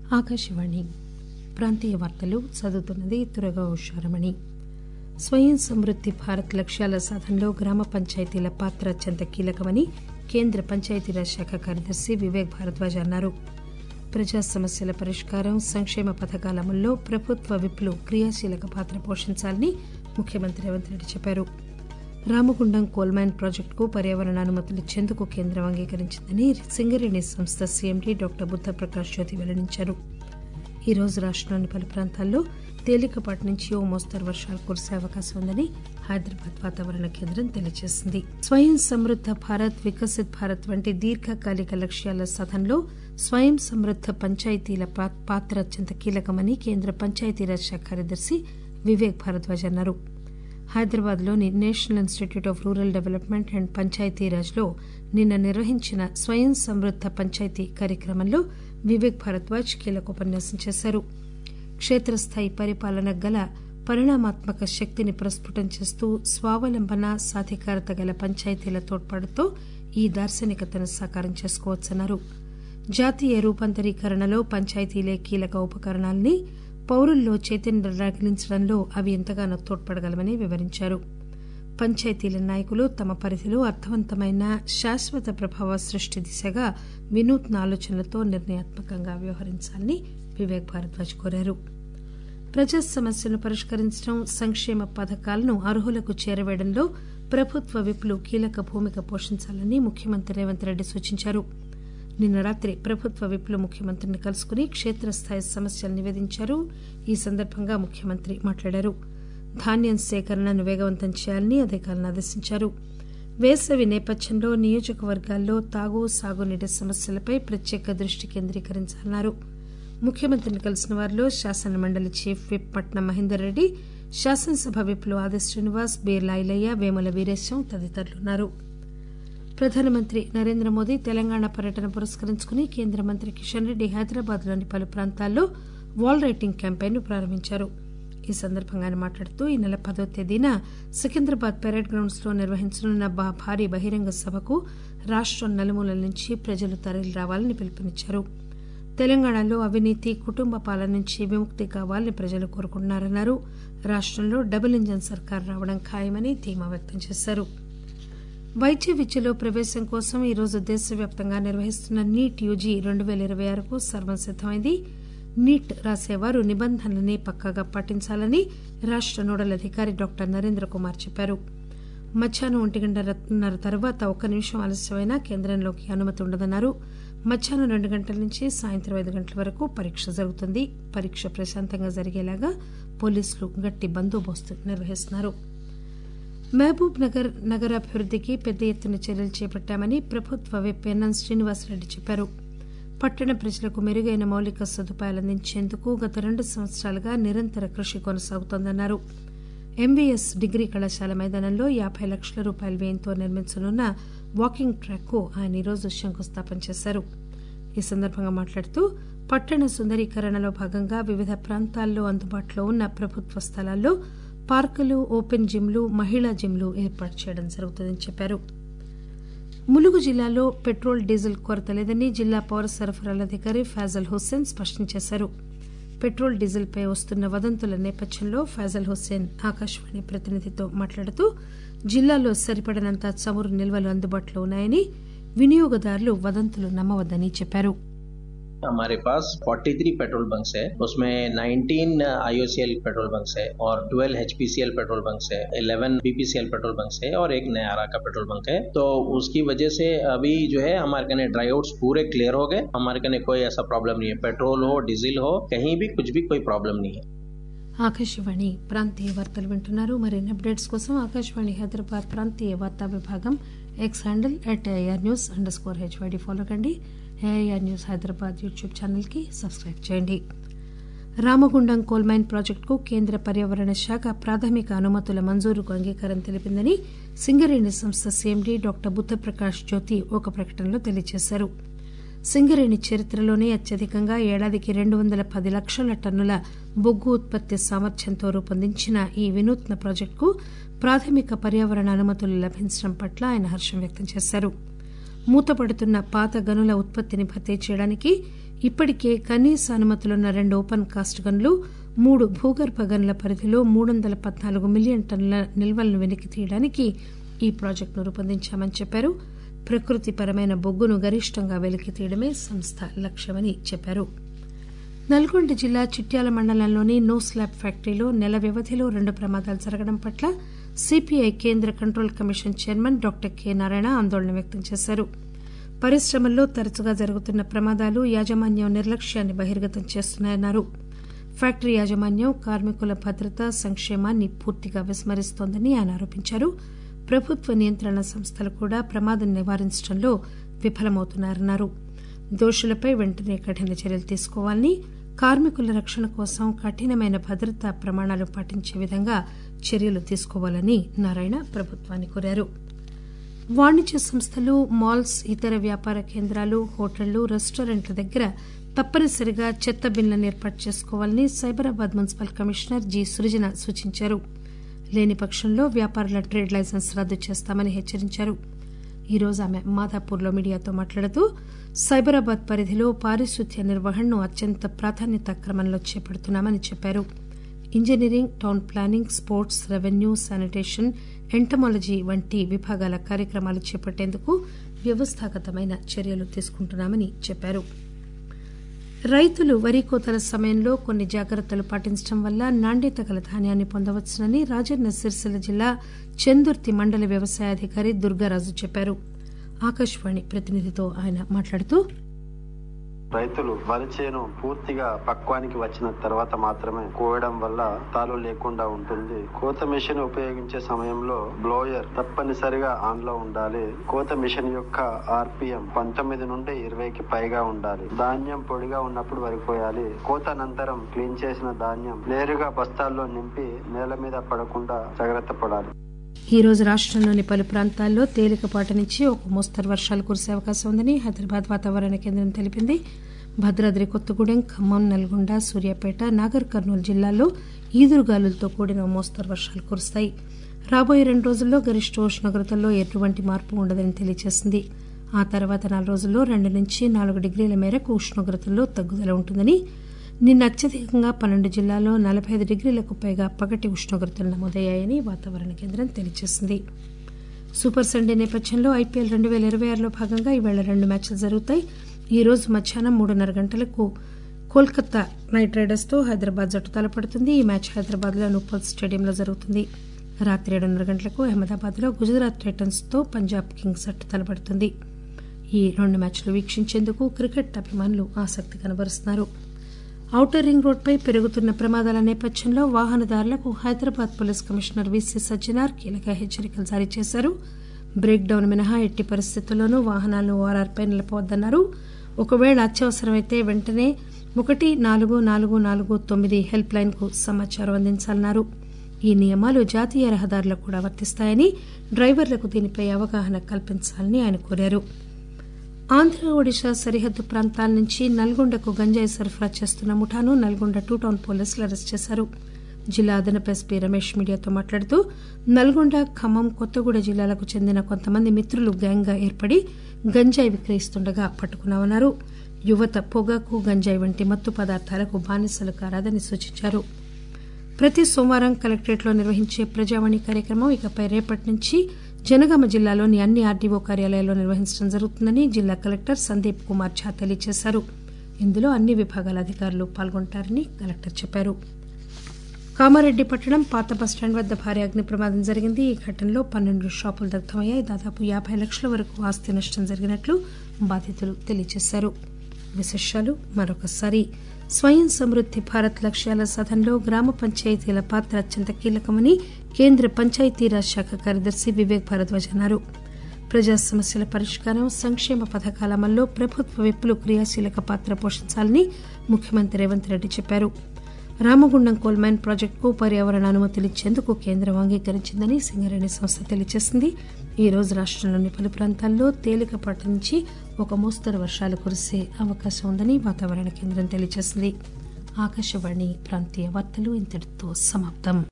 ఆకాశవాణి ప్రాంతీయ వార్తలు చదువుతున్నది తురగా ఉషారమణి స్వయం సమృద్ది భారత్ లక్ష్యాల సాధనలో గ్రామ పంచాయతీల పాత్ర అత్యంత కీలకమని కేంద్ర పంచాయతీరాజ్ శాఖ కార్యదర్శి వివేక్ భారద్వాజ్ అన్నారు ప్రజా సమస్యల పరిష్కారం సంక్షేమ పథకాల అమల్లో ప్రభుత్వ విప్లు క్రియాశీలక పాత్ర పోషించాలని ముఖ్యమంత్రి రేవంత్ రెడ్డి చెప్పారు రామగుండం కోల్మైన్ ప్రాజెక్టుకు పర్యావరణ అనుమతులు ఇచ్చేందుకు కేంద్రం అంగీకరించిందని సింగరేణి సంస్థ సీఎండీ డాక్టర్ బుద్దప్రకాష్ జ్యోతి వెల్లడించారు ఈ రోజు రాష్టంలోని పలు ప్రాంతాల్లో తేలికపాటి నుంచి ఓ మోస్తరు వర్షాలు కురిసే అవకాశం ఉందని హైదరాబాద్ వాతావరణ కేంద్రం తెలియజేసింది స్వయం సమృద్ద భారత్ వికసిత్ భారత్ వంటి దీర్ఘకాలిక లక్ష్యాల సాధనలో స్వయం సమృద్ద పంచాయతీల పాత్ర అత్యంత కీలకమని కేంద్ర పంచాయతీరాజ్ శాఖ కార్యదర్శి వివేక్ భారద్వాజ్ అన్నారు హైదరాబాద్ లోని national institute of rural development and Panchayati Raj లో నిన్న నిర్వహించిన స్వయం సమృద్ద పంచాయతీ కార్యక్రమంలో వివేక్ భారద్వాజ్ కీలక ఉపన్యాసం చేశారు క్షేత్రస్థాయి పరిపాలన గల పరిణామాత్మక శక్తిని ప్రస్ఫుటం చేస్తూ స్వావలంబన సాధికారత గల పంచాయతీల తోడ్పాటుతో ఈ దార్శనికతను సాకారం చేసుకోవచ్చన్నారు జాతీయ రూపాంతరీకరణలో పంచాయతీలే కీలక ఉపకరణాలని పౌరుల్లో చైతన్యం రగిలించడంలో అవి ఎంతగానో తోడ్పడగలవని వివరించారు పంచాయతీల నాయకులు తమ పరిధిలో అర్థవంతమైన శాశ్వత ప్రభావ సృష్టి దిశగా వినూత్న ఆలోచనలతో నిర్ణయాత్మకంగా వ్యవహరించాలని వివేక్ భారద్వాజ్ కోరారు ప్రజా సమస్యలను పరిష్కరించడం సంక్షేమ పథకాలను అర్హులకు చేరవేయడంలో ప్రభుత్వ విప్లు కీలక భూమిక పోషించాలని ముఖ్యమంత్రి రేవంత్ రెడ్డి సూచించారు నిన్న రాత్రి ప్రభుత్వ విప్లు ముఖ్యమంత్రిని కలుసుకుని క్షేత్రస్థాయి సమస్యలు నివేదించారు ఈ సందర్భంగా ముఖ్యమంత్రి మాట్లాడారు ధాన్యం సేకరణను వేగవంతం చేయాలని అధికారులను ఆదేశించారు వేసవి నేపథ్యంలో నియోజకవర్గాల్లో తాగు సాగునీటి సమస్యలపై ప్రత్యేక దృష్టి కేంద్రీకరించాలన్నారు ముఖ్యమంత్రిని కలిసిన వారిలో శాసన మండలి చీఫ్ విప్ పట్నం మహేందర్ రెడ్డి శాసనసభ విప్లు ఆది శ్రీనివాస్ బీర్లా ఐలయ్య వేముల వీరేశం తదితరులున్నారు ప్రధానమంత్రి నరేంద్ర మోదీ తెలంగాణ పర్యటన పురస్కరించుకుని కేంద్ర మంత్రి కిషన్ రెడ్డి హైదరాబాద్ లోని పలు ప్రాంతాల్లో వాల్ రైటింగ్ క్యాంపెయిన్ ను ప్రారంభించారు ఈ సందర్భంగా ఆయన మాట్లాడుతూ ఈ నెల పదో తేదీన సికింద్రాబాద్ పెరేడ్ గ్రౌండ్స్ లో నిర్వహించనున్న భారీ బహిరంగ సభకు రాష్టం నలుమూలల నుంచి ప్రజలు తరలి రావాలని పిలుపునిచ్చారు తెలంగాణలో అవినీతి కుటుంబ పాలన నుంచి విముక్తి కావాలని ప్రజలు కోరుకుంటున్నారన్నారు రాష్టంలో డబుల్ ఇంజన్ సర్కార్ రావడం ఖాయమని ధీమా వ్యక్తం చేశారు వైద్య విద్యలో ప్రవేశం కోసం ఈరోజు దేశవ్యాప్తంగా నిర్వహిస్తున్న నీట్ యూజీ రెండు పేల ఇరవై ఆరుకు సర్వం సిద్దమైంది నీట్ రాసేవారు నిబంధనలని పక్కాగా పాటించాలని రాష్ట నోడల్ అధికారి డాక్టర్ నరేంద్ర కుమార్ చెప్పారు మధ్యాహ్నం ఒంటి గంటన్నర తర్వాత ఒక్క నిమిషం ఆలస్యమైనా కేంద్రంలోకి అనుమతి ఉండదన్నారు మధ్యాహ్నం రెండు గంటల నుంచి సాయంత్రం ఐదు గంటల వరకు పరీక్ష జరుగుతుంది పరీక్ష ప్రశాంతంగా జరిగేలాగా పోలీసులు గట్టి బందోబస్తు నిర్వహిస్తున్నారు మహబూబ్ నగర్ నగరాభివృద్దికి పెద్ద ఎత్తున చర్యలు చేపట్టామని ప్రభుత్వ విప్ ఎన్ఎన్ శ్రీనివాసరెడ్డి చెప్పారు పట్టణ ప్రజలకు మెరుగైన మౌలిక సదుపాయాలు అందించేందుకు గత రెండు సంవత్సరాలుగా నిరంతర కృషి కొనసాగుతోందన్నారు ఎంవీఎస్ డిగ్రీ కళాశాల మైదానంలో యాబై లక్షల రూపాయల వ్యయంతో నిర్మించనున్న వాకింగ్ ట్రాక్ కు ఆయన ఈరోజు శంకుస్థాపన చేశారు ఈ సందర్భంగా మాట్లాడుతూ పట్టణ సుందరీకరణలో భాగంగా వివిధ ప్రాంతాల్లో అందుబాటులో ఉన్న ప్రభుత్వ స్థలాల్లో పార్కులు ఓపెన్ జిమ్లు మహిళా జిమ్లు ఏర్పాటు చేయడం జరుగుతుందని చెప్పారు ములుగు జిల్లాలో పెట్రోల్ డీజిల్ కొరత లేదని జిల్లా పౌర సరఫరాల అధికారి ఫాజల్ హుస్సేన్ స్పష్టం చేశారు పెట్రోల్ డీజిల్ పై వస్తున్న వదంతుల నేపథ్యంలో ఫాజల్ హుస్సేన్ ఆకాశవాణి ప్రతినిధితో మాట్లాడుతూ జిల్లాలో సరిపడినంత చమురు నిల్వలు అందుబాటులో ఉన్నాయని వినియోగదారులు వదంతులు నమ్మవద్దని చెప్పారు हमारे पास 43 पेट्रोल बंक्स है उसमें 19 आईओसीएल पेट्रोल बंक्स है और 12 एचपीसीएल पेट्रोल बंक्स है 11 बीपीसीएल पेट्रोल बंक्स है और एक नयारा का पेट्रोल बंक है तो उसकी वजह से अभी जो है हमारे कने ड्राई आउट्स पूरे क्लियर हो गए हमारे कने कोई ऐसा प्रॉब्लम नहीं है पेट्रोल हो डीजल हो कहीं भी कुछ भी कोई प्रॉब्लम नहीं है ఆకాశవాణి ప్రాంతీయ వార్తలు వింటున్నారు మరిన్ని అప్డేట్స్ కోసం ఆకాశవాణి హైదరాబాద్ ప్రాంతీయ వార్తా విభాగం X handle at AR news underscore HYD follow కండి AIR news Hyderabad YouTube channel కి సబ్స్క్రైబ్ చేయండి రామగుండం కోల్మైన్ ప్రాజెక్టుకు కేంద్ర పర్యావరణ శాఖ ప్రాథమిక అనుమతుల మంజూరుకు అంగీకారం తెలిపిందని సింగరేణి సంస్థ సీఎండీ డాక్టర్ బుద్దప్రకాష్ జ్యోతి ఒక ప్రకటనలో తెలియజేశారు సింగరేణి చరిత్రలోనే అత్యధికంగా ఏడాదికి రెండు వందల పది లక్షల టన్నుల బొగ్గు ఉత్పత్తి సామర్థ్యంతో రూపొందించిన ఈ వినూత్న ప్రాజెక్టుకు ప్రాథమిక పర్యావరణ అనుమతులు లభించడం పట్ల ఆయన హర్షం వ్యక్తం చేశారు మూతపడుతున్న పాత గనుల ఉత్పత్తిని భర్తీ చేయడానికి ఇప్పటికే కనీస అనుమతులున్న రెండు ఓపెన్ కాస్ట్ గన్లు మూడు భూగర్భ గన్ల పరిధిలో మూడు వందల పద్నాలుగు మిలియన్ టన్నుల నిల్వలను వెనక్కి తీయడానికి ఈ ప్రాజెక్టును రూపొందించామని చెప్పారు ప్రకృతిపరమైన బొగ్గును గరిష్టంగా వెలికి తీయడమే సంస్థ లక్ష్యమని చెప్పారు నల్గొండ జిల్లా చిట్యాల మండలంలోని నో స్లాబ్ ఫ్యాక్టరీలో నెల వ్యవధిలో రెండు ప్రమాదాలు జరగడం పట్ల సిపిఐ కేంద్ర control commission chairman doctor K Narayana ఆందోళన వ్యక్తం చేశారు పరిశ్రమల్లో తరచుగా జరుగుతున్న ప్రమాదాలు యాజమాన్యం నిర్లక్ష్యాన్ని బహిర్గతం చేస్తున్నాయన్నారు ఫ్యాక్టరీ యాజమాన్యం కార్మికుల భద్రత సంక్షేమాన్ని పూర్తిగా విస్మరిస్తోందని ఆయన ఆరోపించారు ప్రభుత్వ నియంత్రణ సంస్థలు కూడా ప్రమాదం నివారించడంలో విఫలమవుతున్నారన్నారు దోషులపై వెంటనే కఠిన చర్యలు తీసుకోవాలని కార్మికుల రక్షణ కోసం కఠినమైన భద్రతా ప్రమాణాలు పాటించే విధంగా చర్యలు తీసుకోవాలని నారాయణ ప్రభుత్వాన్ని కోరారు వాణిజ్య సంస్థలు మాల్స్ ఇతర వ్యాపార కేంద్రాలు హోటళ్లు రెస్టారెంట్ల దగ్గర తప్పనిసరిగా చెత్త బిన్లను ఏర్పాటు చేసుకోవాలని Cyberabad municipal commissioner G Srujana సూచించారు లేని పక్షంలో వ్యాపారుల ట్రేడ్ లైసెన్స్ రద్దు చేస్తామని హెచ్చరించారు ఈ రోజు ఆమె మాదాపూర్లో మీడియాతో మాట్లాడుతూ సైబరాబాద్ పరిధిలో పారిశుద్ధ్య నిర్వహణను అత్యంత ప్రాధాన్యత క్రమంలో చేపడుతున్నామని చెప్పారు engineering town planning sports revenue sanitation entomology వంటి విభాగాల కార్యక్రమాలు చేపట్టేందుకు వ్యవస్థాగతమైన చర్యలు తీసుకుంటున్నామని చెప్పారు రైతులు వరి కోతల సమయంలో కొన్ని జాగ్రత్తలు పాటించడం వల్ల నాణ్యత గల ధాన్యాన్ని పొందవచ్చునని రాజన్న సిరిసిల్ల జిల్లా చందుర్తి మండల వ్యవసాయాధికారి దుర్గారాజు చెప్పారు ఆకాశవాణి ప్రతినిధితో ఆయన మాట్లాడుతూ రైతులు వరి చేను పూర్తిగా పక్వానికి వచ్చిన తర్వాత మాత్రమే కోయడం వల్ల తాలు లేకుండా ఉంటుంది కోత మిషన్ ఉపయోగించే సమయంలో బ్లోయర్ తప్పనిసరిగా ఆన్ లో ఉండాలి కోత మిషన్ యొక్క ఆర్పిఎం పంతొమ్మిది నుండి ఇరవైకి పైగా ఉండాలి ధాన్యం పొడిగా ఉన్నప్పుడు వరి కోయాలి కోత అనంతరం క్లీన్ చేసిన ధాన్యం నేరుగా బస్తాల్లో నింపి నేల మీద పడకుండా జాగ్రత్త పడాలి ఈ రోజు రాష్టంలోని పలు ప్రాంతాల్లో తేలికపాటి నుంచి ఒక మోస్తరు వర్షాలు కురిసే అవకాశం ఉందని హైదరాబాద్ వాతావరణ కేంద్రం తెలిపింది భద్రాద్రి కొత్తగూడెం ఖమ్మం నల్గొండ సూర్యాపేట నాగర్ కర్నూలు జిల్లాల్లో ఈదురుగాలులతో కూడిన మోస్తరు వర్షాలు కురుస్తాయి రాబోయే రెండు రోజుల్లో గరిష్ట ఉష్ణోగ్రతల్లో ఎటువంటి మార్పు ఉండదని తెలియజేసింది ఆ తర్వాత నాలుగు రోజుల్లో రెండు నుంచి నాలుగు డిగ్రీల మేరకు ఉష్ణోగ్రతల్లో తగ్గుదల ఉంటుందని నిన్న అత్యధికంగా పన్నెండు జిల్లాల్లో నలభై ఐదు డిగ్రీలకు పైగా పగటి ఉష్ణోగ్రతలు నమోదయ్యాయని వాతావరణ కేంద్రం తెలియజేసింది సూపర్ సండే నేపథ్యంలో ఐపీఎల్ రెండు పేల ఇరవై ఆరులో భాగంగా ఈవేళ రెండు మ్యాచ్లు జరుగుతాయి ఈ రోజు మధ్యాహ్నం మూడున్నర గంటలకు కోల్కతా నైట్ రైడర్స్ తో హైదరాబాద్ జట్టు తలపడుతుంది ఈ మ్యాచ్ హైదరాబాద్ లో ఉప్పల్ స్టేడియంలో జరుగుతుంది రాత్రి ఏడున్నర గంటలకు అహ్మదాబాద్ లో గుజరాత్ టైటన్స్ తో పంజాబ్ కింగ్స్ జట్టు తలపడుతుంది ఈ రెండు మ్యాచ్లు వీక్షించేందుకు క్రికెట్ అభిమానులు ఆసక్తి కనబరుస్తున్నారు ఔటర్ రింగ్ రోడ్డుపై పెరుగుతున్న ప్రమాదాల నేపథ్యంలో వాహనదారులకు Hyderabad police commissioner VC Sajjanar కీలక హెచ్చరికలు జారీ చేశారు బ్రేక్ డౌన్ మినహా ఎట్టి పరిస్థితుల్లోనూ వాహనాలను ఓఆర్ఆర్పై నిలిపవద్దన్నారు ఒకవేళ అత్యవసరమైతే వెంటనే ఒకటి నాలుగు నాలుగు నాలుగు తొమ్మిది హెల్ప్ లైన్ కు సమాచారం అందించాలన్నారు ఈ నియమాలు జాతీయ రహదారులకు కూడా వర్తిస్తాయని డ్రైవర్లకు దీనిపై అవగాహన కల్పించాలని ఆయన కోరారు ఆంధ్ర ఒడిశా సరిహద్దు ప్రాంతాల నుంచి నల్గొండకు గంజాయి సరఫరా చేస్తున్న ముఠాను నల్గొండ టూ టౌన్ పోలీసులు అరెస్ట్ చేశారు జిల్లా అదనపు ఎస్పీ రమేష్ మీడియాతో మాట్లాడుతూ నల్గొండ ఖమ్మం కొత్తగూడ జిల్లాలకు చెందిన కొంతమంది మిత్రులు గ్యాంగ్ గా ఏర్పడి గంజాయి విక్రయిస్తుండగా పట్టుకున్నామన్నారు యువత పొగాకు గంజాయి వంటి మత్తు పదార్థాలకు బానిసలు కారాదని సూచించారు ప్రతి సోమవారం కలెక్టరేట్లో నిర్వహించే ప్రజావాణి కార్యక్రమం ఇకపై రేపటి నుంచి జనగామ జిల్లాలోని అన్ని ఆర్డీఓ కార్యాలయాల్లో నిర్వహించడం జరుగుతుందని జిల్లా కలెక్టర్ సందీప్ కుమార్ ఝా తెలియజేశారు ఇందులో అన్ని విభాగాల అధికారులు పాల్గొంటారని కలెక్టర్ చెప్పారు కామారెడ్డి పట్టణం పాత బస్టాండ్ వద్ద భారీ అగ్ని ప్రమాదం జరిగింది ఈ ఘటనలో పన్నెండు షాపులు దగ్ధమయ్యాయి దాదాపు యాభై లక్షల వరకు ఆస్తి నష్టం జరిగినట్లు బాధితులు తెలియజేశారు విశేషాలు మరొకసారి స్వయం సమృద్ది భారత్ లక్ష్యాల సాధనలో గ్రామ పంచాయతీల పాత్ర అత్యంత కీలకమని కేంద్ర పంచాయతీరాజ్ శాఖ కార్యదర్శి వివేక్ భారద్వాజ్ అన్నారు ప్రజా సమస్యల పరిష్కారం సంక్షేమ పథకాల అమల్లో ప్రభుత్వ విప్పులు క్రియాశీలక పాత్ర పోషించాలని ముఖ్యమంత్రి రేవంత్ రెడ్డి చెప్పారు రామగుండం కోల్ మైన్ ప్రాజెక్టుకు పర్యావరణ అనుమతులిచ్చేందుకు కేంద్రం అంగీకరించిందని సింగరేణి సంస్థ తెలియజేసింది ఈ రోజు రాష్టంలోని పలు ప్రాంతాల్లో తేలికపాటి నుంచి ఒక మోస్తరు వర్షాలు కురిసే అవకాశం ఉందని వాతావరణ కేంద్రం తెలియజేసింది ఆకాశవాణి ప్రాంతీయ వార్తలు ఇంతటితో సమాప్తం